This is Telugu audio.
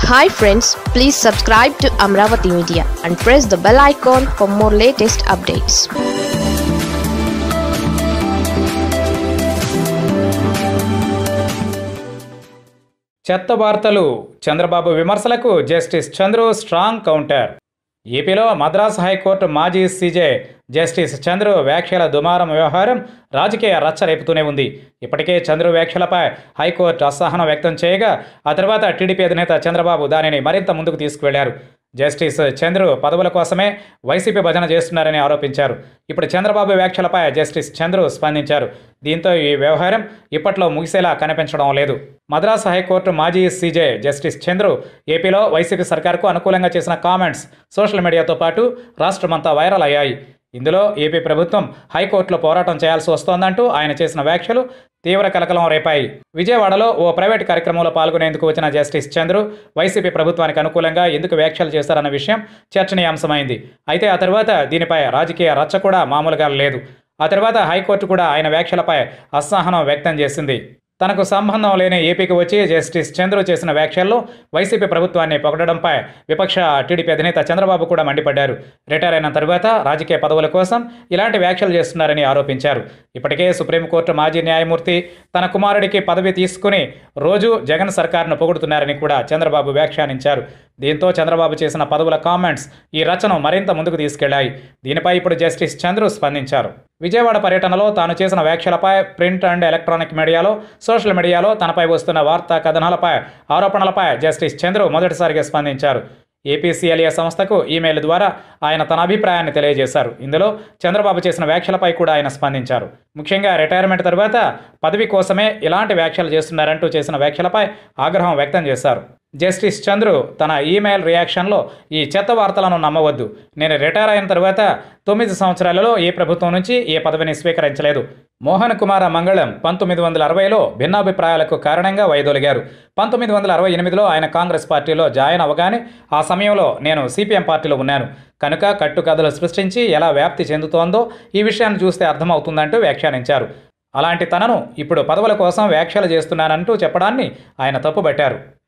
hi friends please subscribe to Amaravati Media and press the bell icon for more latest updates చెత్త వార్తలు చంద్రబాబు విమర్శలకు జస్టిస్ చంద్రు స్ట్రాంగ్ కౌంటర్ ఏపీలో మద్రాస్ హైకోర్టు మాజీ సీజే జస్టిస్ చంద్రు వ్యాఖ్యల దుమారం వ్యవహారం రాజకీయ రచ్చ రేపుతూనే ఉంది ఇప్పటికే చంద్రు వ్యాఖ్యలపై హైకోర్టు అసహనం వ్యక్తం చేయగా ఆ తర్వాత టీడీపీ అధినేత చంద్రబాబు దానిని మరింత ముందుకు తీసుకువెళ్లారు జస్టిస్ చంద్రు పదవుల కోసమే వైసీపీ భజన చేస్తున్నారని ఆరోపించారు ఇప్పుడు చంద్రబాబు వ్యాఖ్యలపై జస్టిస్ చంద్రు స్పందించారు దీంతో ఈ వ్యవహారం ఇప్పట్లో ముగిసేలా కనిపించడం లేదు మద్రాసు హైకోర్టు మాజీ సీజే జస్టిస్ చంద్రు ఏపీలో వైసీపీ సర్కార్కు అనుకూలంగా చేసిన కామెంట్స్ సోషల్ మీడియాతో పాటు రాష్ట్రమంతా వైరల్ అయ్యాయి ఇందులో ఏపీ ప్రభుత్వం హైకోర్టులో పోరాటం చేయాల్సి వస్తోందంటూ ఆయన చేసిన వ్యాఖ్యలు తీవ్ర కలకలం రేపాయి విజయవాడలో ఓ ప్రైవేట్ కార్యక్రమంలో పాల్గొనేందుకు వచ్చిన జస్టిస్ చంద్రు వైసీపీ ప్రభుత్వానికి అనుకూలంగా ఎందుకు వ్యాఖ్యలు చేశారన్న విషయం చర్చనీయాంశమైంది అయితే ఆ తర్వాత దీనిపై రాజకీయ రచ్చ కూడా మామూలుగా లేదు ఆ తర్వాత హైకోర్టు కూడా ఆయన వ్యాఖ్యలపై అసహనం వ్యక్తం చేసింది తనకు సంబంధం లేని ఏపీకి వచ్చి జస్టిస్ చంద్రు చేసిన వ్యాఖ్యల్లో వైసీపీ ప్రభుత్వాన్ని పొగడడంపై విపక్ష టీడీపీ అధినేత చంద్రబాబు కూడా మండిపడ్డారు రిటైర్ అయిన తరువాత రాజకీయ పదవుల కోసం ఇలాంటి వ్యాఖ్యలు చేస్తున్నారని ఆరోపించారు ఇప్పటికే సుప్రీంకోర్టు మాజీ న్యాయమూర్తి తన కుమారుడికి పదవి తీసుకుని రోజు జగన్ సర్కార్ను పొగుడుతున్నారని కూడా చంద్రబాబు వ్యాఖ్యానించారు దీంతో చంద్రబాబు చేసిన పదవుల కామెంట్స్ ఈ రచన మరింత ముందుకు తీసుకెళ్లాయి దీనిపై ఇప్పుడు జస్టిస్ చంద్రు స్పందించారు విజయవాడ పర్యటనలో తాను చేసిన వ్యాఖ్యలపై ప్రింట్ అండ్ ఎలక్ట్రానిక్ మీడియాలో సోషల్ మీడియాలో తనపై వస్తున్న వార్తా కథనాలపై ఆరోపణలపై జస్టిస్ చంద్రు మొదటిసారిగా స్పందించారు ఏపీసీఎల్ఏ సంస్థకు ఈమెయిల్ ద్వారా ఆయన తన అభిప్రాయాన్ని తెలియజేశారు ఇందులో చంద్రబాబు చేసిన వ్యాఖ్యలపై కూడా ఆయన స్పందించారు ముఖ్యంగా రిటైర్మెంట్ తర్వాత పదవి కోసమే ఇలాంటి వ్యాఖ్యలు చేస్తున్నారంటూ చేసిన వ్యాఖ్యలపై ఆగ్రహం వ్యక్తం చేశారు జస్టిస్ చంద్రు తన ఈమెయిల్ రియాక్షన్లో ఈ చెత్త వార్తలను నమ్మవద్దు నేను రిటైర్ అయిన తర్వాత తొమ్మిది సంవత్సరాలలో ఏ ప్రభుత్వం నుంచి ఏ పదవిని స్వీకరించలేదు మోహన్ కుమార మంగళం పంతొమ్మిది వందల అరవైలో భిన్నాభిప్రాయాలకు కారణంగా వైదొలిగారు పంతొమ్మిది వందల అరవై ఎనిమిదిలో ఆయన కాంగ్రెస్ పార్టీలో జాయిన్ అవ్వగానే ఆ సమయంలో నేను సిపిఎం పార్టీలో ఉన్నాను కనుక కట్టుకథలు సృష్టించి ఎలా వ్యాప్తి చెందుతోందో ఈ విషయాన్ని చూస్తే అర్థమవుతుందంటూ వ్యాఖ్యానించారు అలాంటి తనను ఇప్పుడు పదవుల కోసం వ్యాఖ్యలు చేస్తున్నానంటూ చెప్పడాన్ని ఆయన తప్పుబట్టారు